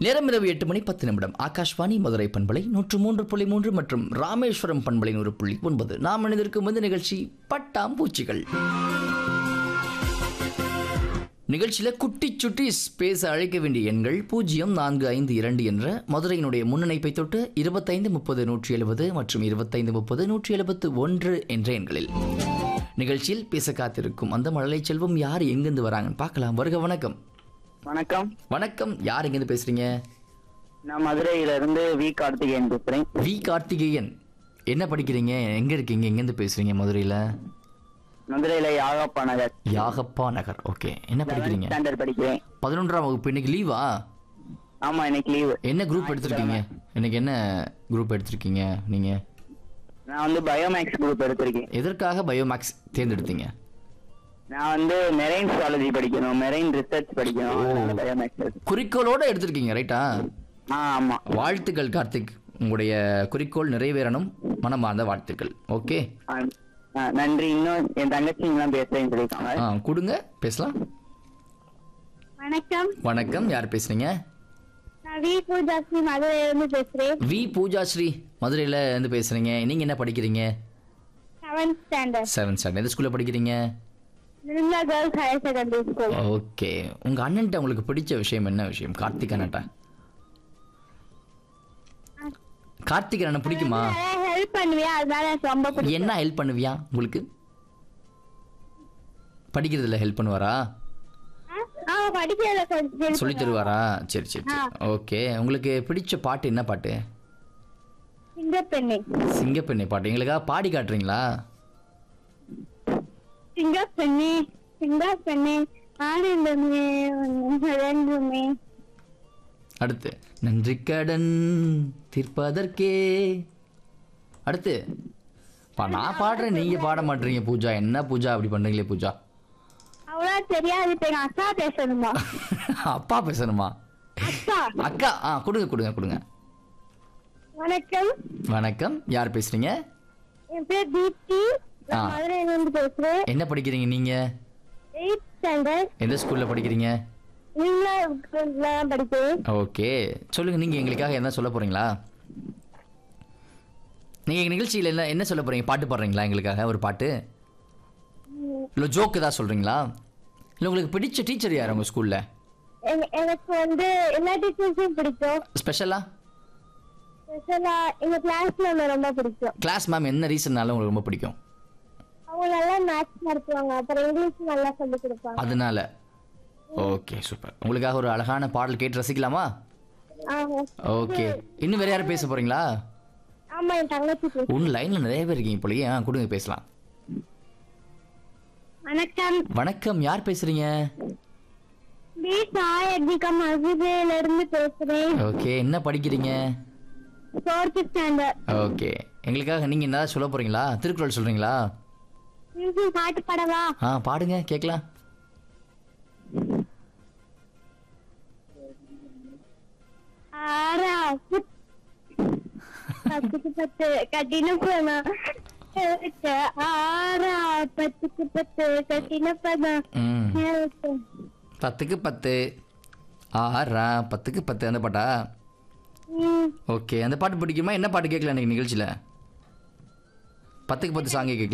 நேரம் இரவு எட்டு மணி பத்து நிமிடம் ஆகாஷ்வாணி மதுரை பண்பலை நூற்று மூன்று புள்ளி மூன்று மற்றும் ராமேஸ்வரம் பண்பலை நூறு புள்ளி ஒன்பது நாம் இணைந்திருக்கும் இந்த நிகழ்ச்சி பட்டாம்பூச்சிகள் நிகழ்ச்சியில குட்டி சுட்டி பேச அழைக்க வேண்டிய எண்கள் பூஜ்ஜியம் நான்கு ஐந்து இரண்டு என்ற மதுரையினுடைய முன்னிணைப்பை தொட்டு இருபத்தைந்து முப்பது நூற்றி எழுபது மற்றும் இருபத்தைந்து முப்பது நூற்றி எழுபத்து ஒன்று என்ற எண்களில் நிகழ்ச்சியில் பேச காத்திருக்கும் அந்த மழலை செல்வம் யார் எங்கிருந்து வராங்கன்னு பார்க்கலாம் வருக வணக்கம் வணக்கம் வணக்கம் யார் எங்கேருந்து பேசுறீங்க நான் மதுரையில இருந்து வி கார்த்திகேயன் பேசுறேன் வி கார்த்திகேயன் என்ன படிக்கிறீங்க எங்க இருக்கீங்க எங்கேருந்து பேசுறீங்க மதுரையில மதுரையில யாகப்பா நகர் யாகப்பா நகர் ஓகே என்ன படிக்கிறீங்க ஸ்டாண்டர்ட் படிக்கிறேன் பதினொன்றாம் வகுப்பு இன்னைக்கு லீவா ஆமா இன்னைக்கு லீவு என்ன குரூப் எடுத்திருக்கீங்க இன்னைக்கு என்ன குரூப் எடுத்திருக்கீங்க நீங்க நான் வந்து பயோமேக்ஸ் குரூப் எடுத்திருக்கேன் எதற்காக பயோமேக்ஸ் தேர்ந்தெடுத்தீங்க நான் வந்து மெரைன் சுவாலஜி படிக்கணும் மெரைன் ரிசர்ச் படிக்கணும் அதனால பயோமேக்ஸ் எடுத்தேன் குறிக்கோளோட எடுத்திருக்கீங்க ரைட்டா ஆ ஆமா வாழ்த்துக்கள் கார்த்திக் உங்களுடைய குறிக்கோள் நிறைவேறணும் மனமார்ந்த வாழ்த்துக்கள் ஓகே ஆ, ஆ, நன்றி இன்னும் என் தங்கச்சிங்கெல்லாம் பேசுறேன்னு சொல்லியிருக்காங்க ஆ கொடுங்க பேசலாம் வணக்கம் வணக்கம் யார் பேசுறீங்க நான் வி பூஜாஸ்ரீ மதுரையில இருந்து பேசுறேன் வி பூஜா ஸ்ரீ மதுரையில இருந்து பேசுறீங்க நீங்க என்ன படிக்கிறீங்க செவன்த் ஸ்டாண்டர்ட் செவன்த் ஸ்டாண்டர்ட் எந்த ஸ்கூல்ல படிக்கிறீங்க Nirmala girls higher secondary school okay உங்க அண்ணன்ட்ட உங்களுக்கு பிடிச்ச விஷயம் என்ன விஷயம் கார்த்திக் அண்ணன்ட்ட கார்த்திக் அண்ணன் பிடிக்குமா ஹெல்ப் பண்ணுவியா அதனால எனக்கு ரொம்ப பிடிக்கும் என்ன ஹெல்ப் பண்ணுவியா உங்களுக்கு படிக்கிறதுல ஹெல்ப் பண்ணுவாரா ஆ படிக்கிறத கொஞ்சம் சொல்லி தருவாரா சரி சரி சரி ஓகே உங்களுக்கு பிடிச்ச பாட்டு என்ன பாட்டு சிங்கப்பெண்ணை சிங்கப்பெண்ணை பாட்டு எங்களுக்காக பாடி காட்டுறீங்களா சிங்கப்பெண்ணை சிங்கப்பெண்ணை ஆனந்தமே ரெண்டுமே அடுத்து நன்றி கடன் தீர்ப்பதற்கே அடுத்து பா நான் பாடுறேன் நீங்க பாட மாட்டீங்க பூஜா என்ன பூஜா அப்படி பண்றீங்களே பூஜா அவ்வளோ தெரியாது இப்ப எங்க அக்கா பேசணுமா அப்பா பேசணுமா அக்கா அக்கா ஆ கொடுங்க கொடுங்க கொடுங்க வணக்கம் வணக்கம் யார் பேசுறீங்க என் பேர் தீப்தி ஆ. நான் மதுரையில இருந்து பேசுறேன் என்ன படிக்கிறீங்க நீங்க எயிட் ஸ்டாண்டர்ட் எந்த ஸ்கூல்ல படிக்கிறீங்க நிர்மலா படிக்கிறேன் ஓகே சொல்லுங்க நீங்க எங்களுக்காக என்ன சொல்ல போறீங்களா நீங்க எங்க நிகழ்ச்சியில என்ன என்ன சொல்ல போறீங்க பாட்டு பாடுறீங்களா எங்களுக்காக ஒரு பாட்டு இல்ல ஜோக் ஏதாவது சொல்றீங்களா இல்ல உங்களுக்கு பிடிச்ச டீச்சர் யார் உங்க ஸ்கூல்ல எங்க- எனக்கு வந்து எல்லா டீச்சர்ஸும் பிடிக்கும் ஸ்பெஷலா ஸ்பெஷலா எங்க கிளாஸ் மேம் ரொம்ப பிடிக்கும் கிளாஸ் மேம் என்ன ரீசன்னால உங்களுக்கு ரொம்ப பிடிக்கும் அவங்க நல்லா மேத்ஸ் நடத்துவாங்க அப்புறம் இங்கிலீஷ் நல்லா சொல்லி கொடுப்பாங்க அதனால ஓகே சூப்பர் உங்களுக்காக ஒரு அழகான பாடல் கேட்டு ரசிக்கலாமா ஆமா. ஓகே இன்னும் வேற யாரும் பேச போறீங்களா ஆமா என் தங்கச்சி பேசு. உன் லைன்ல நிறைய பேர் இருக்கீங்க போலயே ஆ கொடுங்க பேசலாம் வணக்கம் வணக்கம் யார் பேசுறீங்க பி சாயர்ஜிகா மதுரையில இருந்து பேசுறேன் ஓகே என்ன படிக்கிறீங்க ஃபோர்த் ஸ்டாண்டர்ட் ஓகே எங்களுக்காக நீங்க என்ன சொல்ல போறீங்களா திருக்குறள் சொல்றீங்களா பாட்டு பாடவா ஆ பாடுங்க கேட்கலாம் ஆறா புத்- பத்துக்கு பத்து கட்டின பணம் ஆறா பத்துக்கு பத்து கட்டின பணம் ம் பத்துக்கு பத்து ஆறா பத்துக்கு பத்து அந்த பாட்டா ம் ஓகே அந்த பாட்டு பிடிக்குமா என்ன பாட்டு கேட்கல இன்னைக்கு நிகழ்ச்சியில் பத்துக்கு பத்து சாங்கே கேட்கல